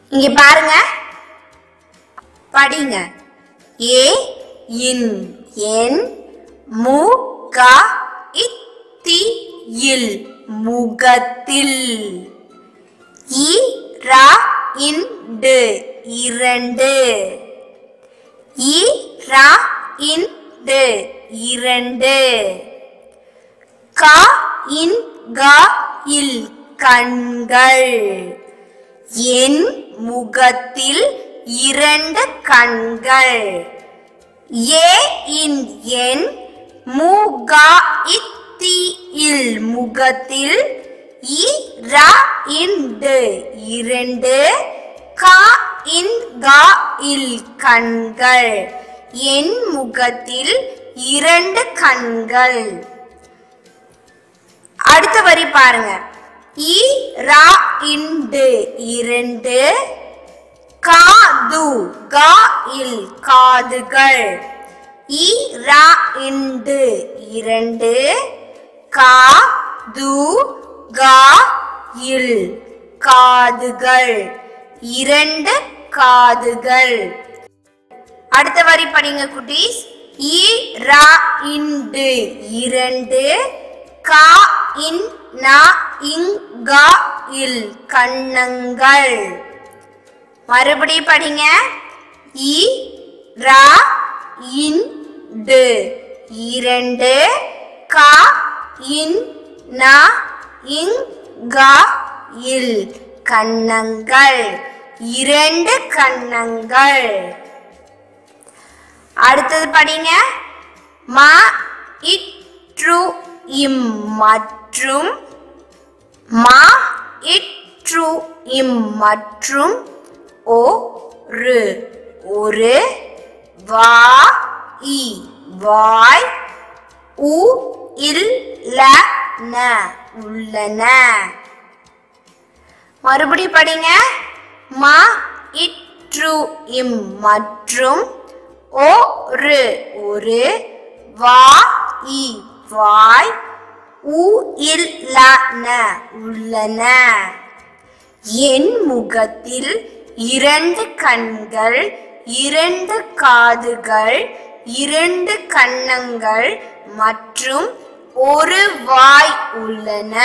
இங்க பாருங்க படிங்க ஏ இன் என் மு க இத்தி இல் முகத்தில் இ ரா இண்டு இரண்டு இ ரா இண்டு இரண்டு க இன் க இல் கண்கள் என் முகத்தில் இரண்டு கண்கள் ஏ இன் என் முகா இத்தி இல் முகத்தில் இ ரா இண்டு இரண்டு கா இன் கா இல் கண்கள் என் முகத்தில் இரண்டு கண்கள் அடுத்த வரி பாருங்க இ ரா இண்டு இரண்டு காது கா இல் காதுகள் இ ரா இண்டு இரண்டு கா து கா இல் காதுகள் இரண்டு காதுகள் அடுத்த வரி படிங்க குட்டீஸ் இ ரா இண்டு இரண்டு கா இன் நா இங் கா இல் கண்ணங்கள் மறுபடியும் படிங்க இ ரா இண்டு இரண்டு கா இன் நா இங் கா இல் கண்ணங்கள் இரண்டு கண்ணங்கள் அடுத்தது படிங்க மா இற்று இம் மற்றும் மா இற்று இம் மற்றும் ஒரு ஒரு வா இ வாய் உ இல் ல ந உள்ளன மறுபடி படிங்க மா இற்று இம் மற்றும் ஒரு ஒரு வா இ வாய் உ இல் ல ந உள்ளன என் முகத்தில் இரண்டு கண்கள் இரண்டு காதுகள் இரண்டு கன்னங்கள் மற்றும் ஒரு வாய் உள்ளன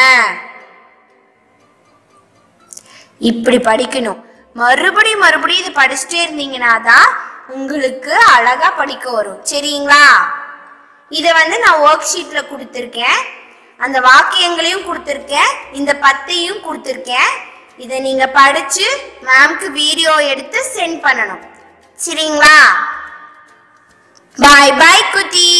இப்படி படிக்கணும் மறுபடி மறுபடி இது படிச்சுட்டே இருந்தீங்கன்னா தான் உங்களுக்கு அழகா படிக்க வரும் சரிங்களா இதை வந்து நான் ஒர்க் ஷீட்ல கொடுத்துருக்கேன் அந்த வாக்கியங்களையும் கொடுத்துருக்கேன் இந்த பத்தையும் கொடுத்துருக்கேன் இதை நீங்க படிச்சு மேம்க்கு வீடியோ எடுத்து சென்ட் பண்ணணும் சரிங்களா பாய் பாய் குட்டி